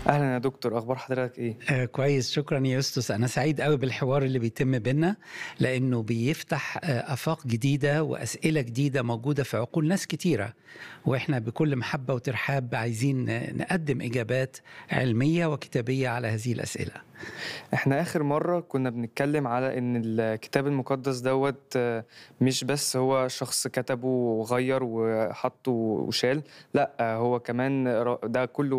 أهلا يا دكتور أخبار حضرتك إيه؟ آه كويس شكرا يا يوستس انا سعيد قوي بالحوار اللي بيتم بينا لانه بيفتح آه افاق جديده واسئله جديده موجوده في عقول ناس كتيره واحنا بكل محبه وترحاب عايزين آه، نقدم اجابات علميه وكتابيه على هذه الاسئله إحنا آخر مرة كنا بنتكلم على إن الكتاب المقدس دوت آه، مش بس هو شخص كتبه وغير وحطه وشال لأ آه، هو كمان را- ده كله